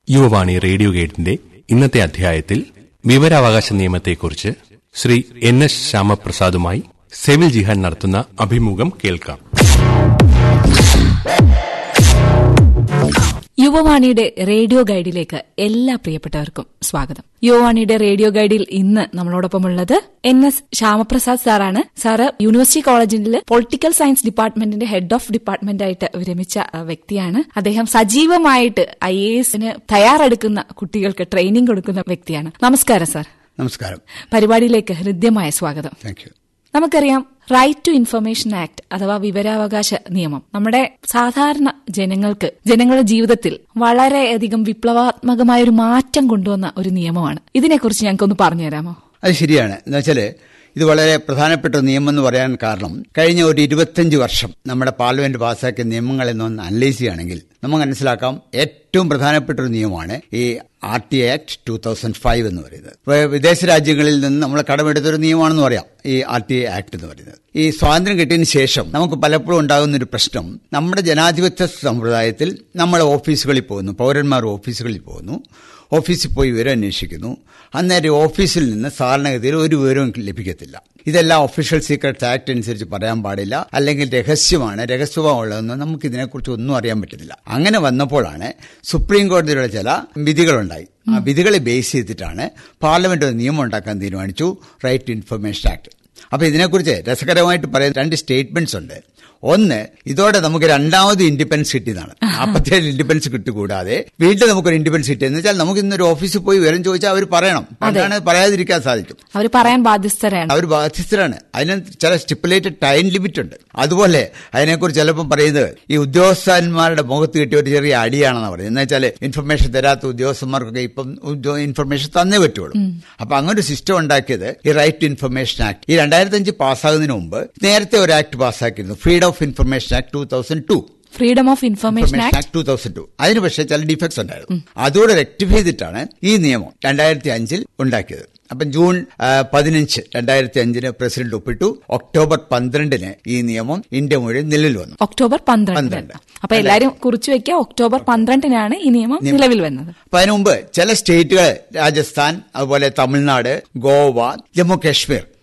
Yuvavani radio ഗൈഡിന്റെ ഇന്നത്തെ അധ്യായത്തിൽ വിവരാവകാശ നിയമത്തെക്കുറിച്ച് ശ്രീ എൻ എസ് ശ്യാമപ്രസാദുമായി സെവിൽ ജിഹാൻ നടത്തുന്ന അഭിമുഖം കേൾക്കാം യുവവാണിയുടെ റേഡിയോ ഗൈഡിലേക്ക് എല്ലാ പ്രിയപ്പെട്ടവർക്കും സ്വാഗതം യുവവാണിയുടെ റേഡിയോ ഗൈഡിൽ ഇന്ന് നമ്മളോടൊപ്പമുള്ളത് എൻ എസ് ശ്യാമപ്രസാദ് സാറാണ് സാറ് യൂണിവേഴ്സിറ്റി കോളേജിൽ പൊളിറ്റിക്കൽ സയൻസ് ഡിപ്പാർട്ട്മെന്റിന്റെ ഹെഡ് ഓഫ് ഡിപ്പാർട്ട്മെന്റ് ആയിട്ട് വിരമിച്ച അഹ്, വ്യക്തിയാണ് അദ്ദേഹം സജീവമായിട്ട് ഐ എ എസിന് തയ്യാറെടുക്കുന്ന കുട്ടികൾക്ക് ട്രെയിനിങ് കൊടുക്കുന്ന വ്യക്തിയാണ് നമസ്കാരം സാർ നമസ്കാരം പരിപാടിയിലേക്ക് ഹൃദ്യമായ സ്വാഗതം താങ്ക് യു നമുക്കറിയാം റൈറ്റ് ടു ഇൻഫർമേഷൻ ആക്ട് അഥവാ വിവരാവകാശ നിയമം നമ്മുടെ സാധാരണ ജനങ്ങൾക്ക് ജനങ്ങളുടെ ജീവിതത്തിൽ വളരെയധികം വിപ്ലവാത്മകമായ ഒരു മാറ്റം കൊണ്ടുവന്ന ഒരു നിയമമാണ് ഇതിനെക്കുറിച്ച് ഞങ്ങൾക്കൊന്ന് പറഞ്ഞു തരാമോ അത് ശരിയാണ് എന്ന് വെച്ചാല് ഇത് വളരെ പ്രധാനപ്പെട്ട ഒരു നിയമം എന്ന് പറയാൻ കാരണം കഴിഞ്ഞ ഒരു ഇരുപത്തഞ്ച് വർഷം നമ്മുടെ പാർലമെന്റ് പാസ്സാക്കിയ നിയമങ്ങളെ ഒന്ന് അനലൈസ് ചെയ്യുകയാണെങ്കിൽ നമുക്ക് മനസ്സിലാക്കാം ഏറ്റവും പ്രധാനപ്പെട്ട ഒരു നിയമമാണ് ഈ R T act two thousand five എന്ന് പറയുന്നത് ഇപ്പൊ വിദേശ രാജ്യങ്ങളിൽ നിന്ന് നമ്മൾ കടമെടുത്തൊരു നിയമമാണെന്ന് പറയാം ഈ ആർ ടി ആക്ട് എന്ന് പറയുന്നത് ഈ സ്വാതന്ത്ര്യം കിട്ടിയതിന് ശേഷം നമുക്ക് പലപ്പോഴും ഉണ്ടാകുന്ന ഒരു പ്രശ്നം നമ്മുടെ ജനാധിപത്യ സമ്പ്രദായത്തിൽ നമ്മൾ ഓഫീസുകളിൽ പോകുന്നു പൗരന്മാർ ഓഫീസുകളിൽ പോകുന്നു ഓഫീസിൽ പോയി വിവരം അന്വേഷിക്കുന്നു അന്നേരം ഓഫീസിൽ നിന്ന് സാധാരണഗതിയിൽ ഒരു വിവരവും ലഭിക്കത്തില്ല ഇതെല്ലാം ഒഫീഷ്യൽ സീക്രട്ട് ആക്ട് അനുസരിച്ച് പറയാൻ പാടില്ല അല്ലെങ്കിൽ രഹസ്യമാണ് രഹസ്യമുള്ളതെന്ന് നമുക്ക് ഇതിനെക്കുറിച്ച് ഒന്നും അറിയാൻ പറ്റുന്നില്ല അങ്ങനെ വന്നപ്പോഴാണ് സുപ്രീം കോടതിയുടെ ചില വിധികളുണ്ടായി ആ വിധികളെ ബേസ് ചെയ്തിട്ടാണ് പാർലമെന്റ് ഒരു നിയമം ഉണ്ടാക്കാൻ തീരുമാനിച്ചു റൈറ്റ് ടു ഇൻഫർമേഷൻ ആക്ട് അപ്പൊ ഇതിനെക്കുറിച്ച് രസകരമായിട്ട് പറയുന്ന രണ്ട് സ്റ്റേറ്റ്മെന്റ്സ് ഉണ്ട് ഒന്ന് ഇതോടെ നമുക്ക് രണ്ടാമത് ഇൻഡിപെൻഡൻസ് കിട്ടിയതാണ് നാൽപ്പത്തിയേഴ് ഇൻഡിപെൻഡൻസ് കിട്ടുകൂടാതെ വീട്ടിൽ നമുക്കൊരു ഇൻഡിപെൻഡൻസ് കിട്ടിയെന്ന് വെച്ചാൽ നമുക്ക് ഇന്നൊരു ഓഫീസിൽ പോയി വിവരം ചോദിച്ചാൽ അവർ പറയണം പണ്ടാണ് പറയാതിരിക്കാൻ സാധിക്കും അവർ പറയാൻ ബാധ്യസ്ഥരാണ് അവർ ബാധ്യസ്ഥരാണ് അതിന് ചില സ്റ്റിപ്പുലേറ്റഡ് ടൈം ലിമിറ്റ് ഉണ്ട് അതുപോലെ അതിനെക്കുറിച്ച് ചിലപ്പോൾ പറയുന്നത് ഈ ഉദ്യോഗസ്ഥന്മാരുടെ മുഖത്ത് കിട്ടിയ ഒരു ചെറിയ അടിയാണെന്ന് പറയുന്നത് എന്ന് വെച്ചാൽ ഇൻഫർമേഷൻ തരാത്ത ഉദ്യോഗസ്ഥന്മാർക്കൊക്കെ ഇപ്പം ഇൻഫർമേഷൻ തന്നേ പറ്റുള്ളൂ അപ്പൊ അങ്ങനെ ഒരു സിസ്റ്റം ഉണ്ടാക്കിയത് ഈ റൈറ്റ് ടു ഇൻഫർമേഷൻ ആക്ട് ഈ രണ്ടായിരത്തി അഞ്ച് പാസ്സാകുന്നതിന് മുമ്പ് നേരത്തെ ഒരു ആക്ട് പാസ്സാക്കിയിരുന്നു freedom of information act two thousand two freedom of information information act act two thousand two അതിന് പക്ഷേ ചില ഡിഫക്ട്സ് ഉണ്ടായിരുന്നു അതോടെ റെക്ടിഫൈ ചെയ്തിട്ടാണ് ഈ നിയമം രണ്ടായിരത്തി അഞ്ചിൽ ഉണ്ടാക്കിയത് അപ്പം ജൂൺ ആ, പതിനഞ്ച് രണ്ടായിരത്തി അഞ്ചിന് പ്രസിഡന്റ് ഒപ്പിട്ടു ഒക്ടോബർ പന്ത്രണ്ടിന് ഈ നിയമം ഇന്ത്യ മുഴുവൻ നിലവിൽ വന്നു ഒക്ടോബർ പന്ത്രണ്ട് പന്ത്രണ്ട്. അപ്പൊ എല്ലാരും കുറിച്ചു വെക്കുക ഒക്ടോബർ പന്ത്രണ്ടിനാണ് ഈ നിയമം നിലവിൽ വന്നത് അപ്പൊ അതിനു മുമ്പ് ചില സ്റ്റേറ്റുകൾ രാജസ്ഥാൻ അതുപോലെ തമിഴ്നാട് ഗോവ ജമ്മു കാശ്മീർ